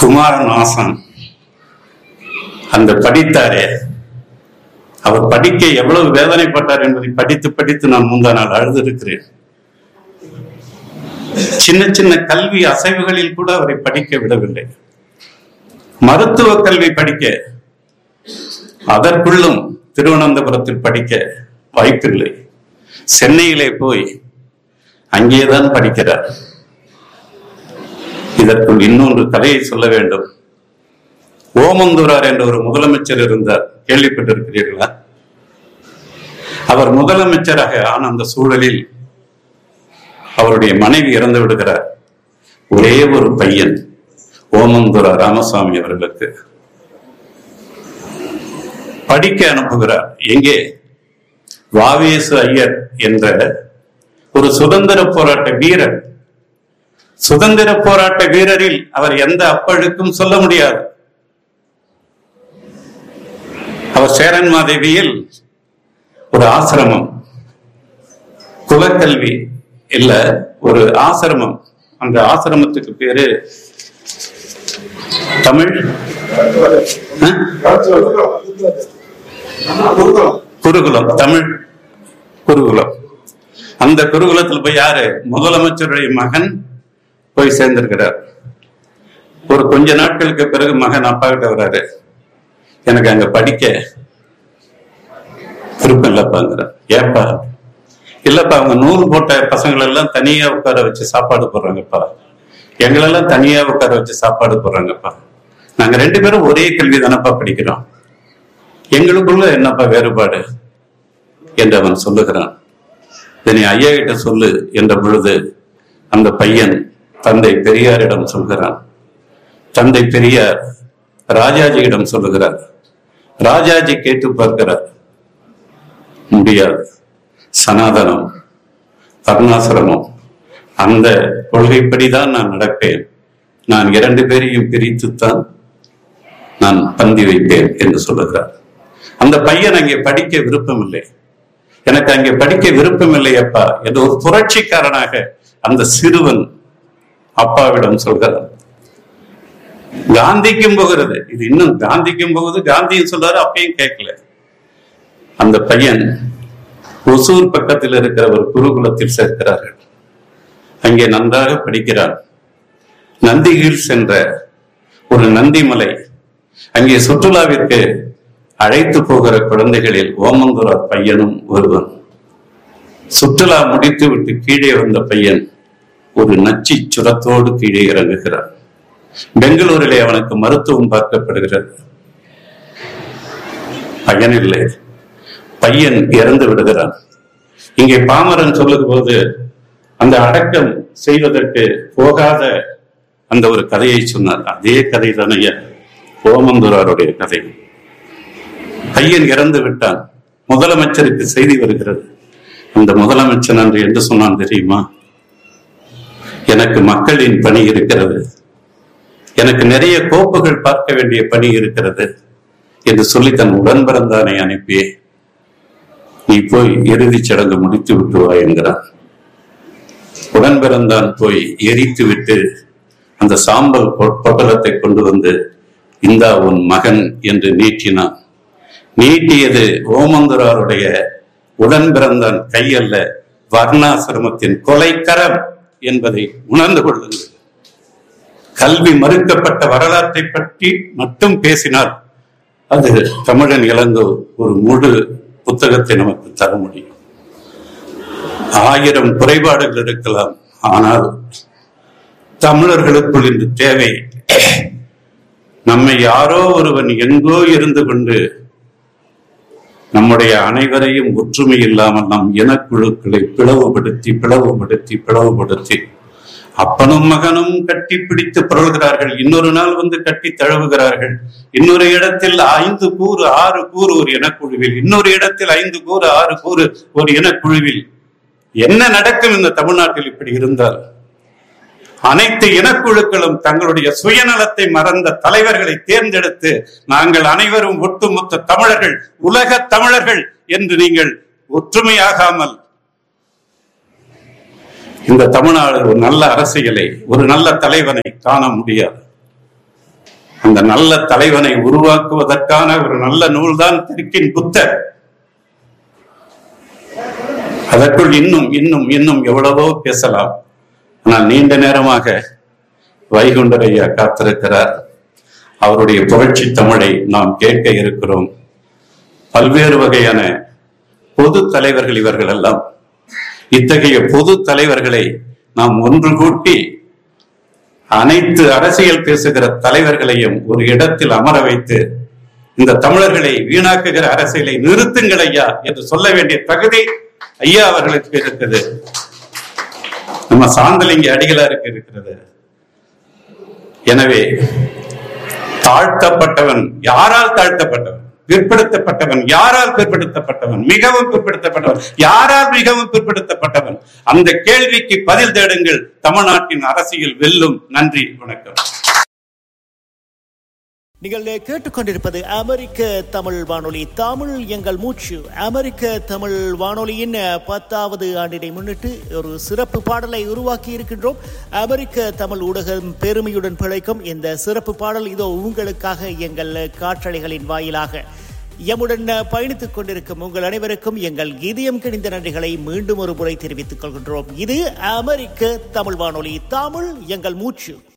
குமாரநாசன் அந்த படித்தாரே அவர் படிக்க எவ்வளவு வேதனைப்பட்டார் என்பதை படித்து படித்து நான் முந்தா நாள் அழுதிருக்கிறேன் சின்ன சின்ன கல்வி அசைவுகளில் கூட அவரை படிக்க விடவில்லை மருத்துவ கல்வி படிக்க அதற்குள்ளும் திருவனந்தபுரத்தில் படிக்க வாய்ப்பில்லை சென்னையிலே போய் அங்கேதான் படிக்கிறார் இதற்குள் இன்னொன்று கதையை சொல்ல வேண்டும் ஓமந்தூரார் என்ற ஒரு முதலமைச்சர் இருந்தார் கேள்விப்பட்டிருக்கிறீர்களா அவர் முதலமைச்சராக ஆன அந்த சூழலில் அவருடைய மனைவி இறந்து விடுகிறார் ஒரே ஒரு பையன் ஓமந்துரா ராமசாமி அவர்களுக்கு படிக்க அனுப்புகிறார் எங்கே வாவேசு ஐயர் என்ற ஒரு சுதந்திர போராட்ட வீரர் சுதந்திர போராட்ட வீரரில் அவர் எந்த அப்பழுக்கும் சொல்ல முடியாது அவர் சேரன் மாதேவியில் ஒரு ஆசிரமம் குலக்கல்வி இல்ல ஒரு ஆசிரமம் அந்த ஆசிரமத்துக்கு பேரு தமிழ் ஆ? குருகுலம் தமிழ் குருகுலம் அந்த குருகுலத்தில் போய் யாரு முதலமைச்சருடைய மகன் போய் சேர்ந்திருக்கிறார் ஒரு கொஞ்ச நாட்களுக்கு பிறகு மகன் அப்பா கிட்ட வர்றாரு எனக்கு அங்க படிக்க விருப்பம் இல்லப்பாங்கிறார் ஏப்பா இல்லப்பா அவங்க நூல் போட்ட பசங்களை எல்லாம் தனியா உட்கார வச்சு சாப்பாடு போடுறாங்கப்பா எங்களெல்லாம் தனியா உட்கார வச்சு சாப்பாடு போடுறாங்கப்பா நாங்க ரெண்டு பேரும் ஒரே கல்வி தானப்பா படிக்கிறோம் எங்களுக்குள்ள என்னப்பா வேறுபாடு என்று அவன் சொல்லுகிறான் இதனை ஐயா கிட்ட சொல்லு என்ற பொழுது அந்த பையன் தந்தை பெரியாரிடம் சொல்கிறான் தந்தை பெரியார் ராஜாஜியிடம் சொல்லுகிறார் ராஜாஜி கேட்டு பார்க்கிறார் முடியாது சனாதனம் வர்ணாசிரமம் அந்த கொள்கைப்படிதான் நான் நடப்பேன் நான் இரண்டு பேரையும் பிரித்துத்தான் நான் பந்தி வைப்பேன் என்று சொல்லுகிறார் அந்த பையன் அங்கே படிக்க விருப்பம் இல்லை எனக்கு அங்கே படிக்க விருப்பம் இல்லை அப்பா என்று ஒரு புரட்சிக்காரனாக அந்த சிறுவன் அப்பாவிடம் சொல்கிறார் காந்திக்கும் போகிறது இது இன்னும் காந்திக்கும் போகுது காந்தியும் சொல்றாரு அப்பயும் கேட்கல அந்த பையன் ஒசூர் பக்கத்தில் இருக்கிற ஒரு குருகுலத்தில் சேர்க்கிறார்கள் அங்கே நன்றாக படிக்கிறான் நந்தி ஹில்ஸ் என்ற ஒரு நந்திமலை அங்கே சுற்றுலாவிற்கு அழைத்து போகிற குழந்தைகளில் ஓமந்துரார் பையனும் ஒருவன் சுற்றுலா முடித்து விட்டு கீழே வந்த பையன் ஒரு நச்சி சுரத்தோடு கீழே இறங்குகிறான் பெங்களூரிலே அவனுக்கு மருத்துவம் பார்க்கப்படுகிறது பையன் இல்லை பையன் இறந்து விடுகிறான் இங்கே பாமரன் சொல்லும் போது அந்த அடக்கம் செய்வதற்கு போகாத அந்த ஒரு கதையை சொன்னார் அதே கதை தானே ஓமந்துராருடைய கதை பையன் இறந்து விட்டான் முதலமைச்சருக்கு செய்தி வருகிறது அந்த முதலமைச்சர் அன்று என்று சொன்னான் தெரியுமா எனக்கு மக்களின் பணி இருக்கிறது எனக்கு நிறைய கோப்புகள் பார்க்க வேண்டிய பணி இருக்கிறது என்று சொல்லி தன் உடன் பிறந்தானை அனுப்பி நீ போய் இறுதிச் சடங்கு முடித்து விட்டு வா என்கிறான் உடன் பிறந்தான் போய் எரித்து விட்டு அந்த சாம்பல் பொ- பொட்டலத்தை கொண்டு வந்து இந்தா உன் மகன் என்று நீட்டினான் நீட்டியது ஓமந்துராருடைய உடன் பிறந்தான் கையல்ல வர்ணாசிரமத்தின் கொலைக்கரம் என்பதை உணர்ந்து கொள்ளுங்கள் கல்வி மறுக்கப்பட்ட வரலாற்றை பற்றி மட்டும் பேசினால் அது தமிழன் இளங்கோ ஒரு முழு புத்தகத்தை நமக்கு தர முடியும் ஆயிரம் குறைபாடுகள் இருக்கலாம் ஆனால் தமிழர்களுக்குள் இன்று தேவை நம்மை யாரோ ஒருவன் எங்கோ இருந்து கொண்டு நம்முடைய அனைவரையும் ஒற்றுமை இல்லாமல் நம் இனக்குழுக்களை பிளவுபடுத்தி பிளவுபடுத்தி பிளவுபடுத்தி அப்பனும் மகனும் கட்டி பிடித்து புரள்கிறார்கள் இன்னொரு நாள் வந்து கட்டி தழுவுகிறார்கள் இன்னொரு இடத்தில் ஐந்து கூறு ஆறு கூறு ஒரு இனக்குழுவில் இன்னொரு இடத்தில் ஐந்து கூறு ஆறு கூறு ஒரு இனக்குழுவில் என்ன நடக்கும் இந்த தமிழ்நாட்டில் இப்படி இருந்தால் அனைத்து இனக்குழுக்களும் தங்களுடைய சுயநலத்தை மறந்த தலைவர்களை தேர்ந்தெடுத்து நாங்கள் அனைவரும் ஒட்டுமொத்த தமிழர்கள் உலக தமிழர்கள் என்று நீங்கள் ஒற்றுமையாகாமல் இந்த தமிழ்நாடு ஒரு நல்ல அரசியலை ஒரு நல்ல தலைவனை காண முடியாது அந்த நல்ல தலைவனை உருவாக்குவதற்கான ஒரு நல்ல நூல்தான் தெற்கின் புத்தர் அதற்குள் இன்னும் இன்னும் இன்னும் எவ்வளவோ பேசலாம் ஆனால் நீண்ட நேரமாக வைகுண்டரையா காத்திருக்கிறார் அவருடைய புரட்சி தமிழை நாம் கேட்க இருக்கிறோம் பல்வேறு வகையான பொது தலைவர்கள் இவர்கள் எல்லாம் இத்தகைய பொது தலைவர்களை நாம் ஒன்று கூட்டி அனைத்து அரசியல் பேசுகிற தலைவர்களையும் ஒரு இடத்தில் அமர வைத்து இந்த தமிழர்களை வீணாக்குகிற அரசியலை நிறுத்துங்கள் ஐயா என்று சொல்ல வேண்டிய தகுதி ஐயா அவர்களுக்கு இருக்குது நம்ம சாந்தலிங்க அடிகளாருக்கு இருக்கிறது எனவே தாழ்த்தப்பட்டவன் யாரால் தாழ்த்தப்பட்டவன் பிற்படுத்தப்பட்டவன் யாரால் பிற்படுத்தப்பட்டவன் மிகவும் பிற்படுத்தப்பட்டவன் யாரால் மிகவும் பிற்படுத்தப்பட்டவன் அந்த கேள்விக்கு பதில் தேடுங்கள் தமிழ்நாட்டின் அரசியல் வெல்லும் நன்றி வணக்கம் நீங்கள் கேட்டுக்கொண்டிருப்பது அமெரிக்க தமிழ் வானொலி தமிழ் எங்கள் மூச்சு அமெரிக்க தமிழ் வானொலியின் பத்தாவது ஆண்டினை முன்னிட்டு ஒரு சிறப்பு பாடலை உருவாக்கி இருக்கின்றோம் அமெரிக்க தமிழ் ஊடகம் பெருமையுடன் பிழைக்கும் இந்த சிறப்பு பாடல் இதோ உங்களுக்காக எங்கள் காற்றலைகளின் வாயிலாக எம்முடன் பயணித்துக் கொண்டிருக்கும் உங்கள் அனைவருக்கும் எங்கள் இதயம் கிணிந்த நன்றிகளை மீண்டும் ஒரு முறை தெரிவித்துக் கொள்கின்றோம் இது அமெரிக்க தமிழ் வானொலி தமிழ் எங்கள் மூச்சு